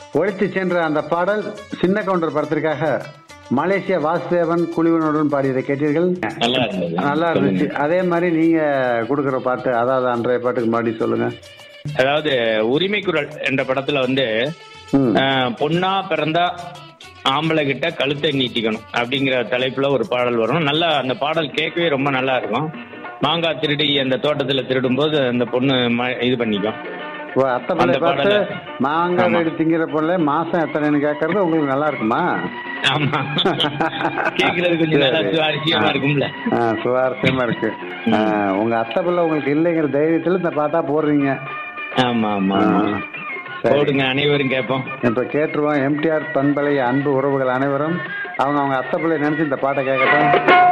ஒழித்து சென்ற அந்த பாடல் சின்ன கவுண்டர் படத்திற்காக மலேசியா வாசுதேவன் குழுவினருடன் பாடியதை கேட்டீர்கள் நல்லா இருந்தது நல்லா இருந்துச்சு அதே மாதிரி நீங்க கொடுக்குற பாட்டு அதாவது அன்றைய பாட்டுக்கு மறுபடியும் சொல்லுங்க அதாவது உரிமை குரல் என்ற படத்துல வந்து ம். அஹ், பொண்ணா பிறந்தா ஆம்பளை கிட்ட கழுத்தை நீட்டிக்கணும் அப்படிங்கிற தலைப்புல ஒரு பாடல் வரும் நல்லா அந்த பாடல் கேட்கவே ரொம்ப நல்லா இருக்கும் மாங்காய் திருடி அந்த தோட்டத்துல திருடும் போது அந்த பொண்ணு ம- இது பண்ணிக்கும் ஓ, அத்தை பிள்ளை அந்த பார்த்து பாடலை. மாங்காய் ஆமா. வெடி திங்கிற பொருளை மாசம் எத்தனைன்னு கேட்கறது உங்களுக்கு நல்லா இருக்குமா ஆமா கேக்குறது கொஞ்சம் நல்லா சரி. சுவாரஸ்யமா இருக்கும்ல ஆ, சுவாரஸ்யமா இருக்கு ஆ, உங்க அத்தை பிள்ளை உங்களுக்கு இல்லைங்கிற தைரியத்துல இந்த பாட்டா போடுறீங்க ஆமா ஆமா ஆ, ஆமா சரி. போடுங்க அனைவரும் கேட்போம் இப்ப கேட்டுருவோம் எம்டிஆர் பண்பலை அன்பு உறவுகள் அனைவரும் அவங்க அவங்க அத்தை பிள்ளை நினைச்சு இந்த பாட்டை கேட்கட்டும்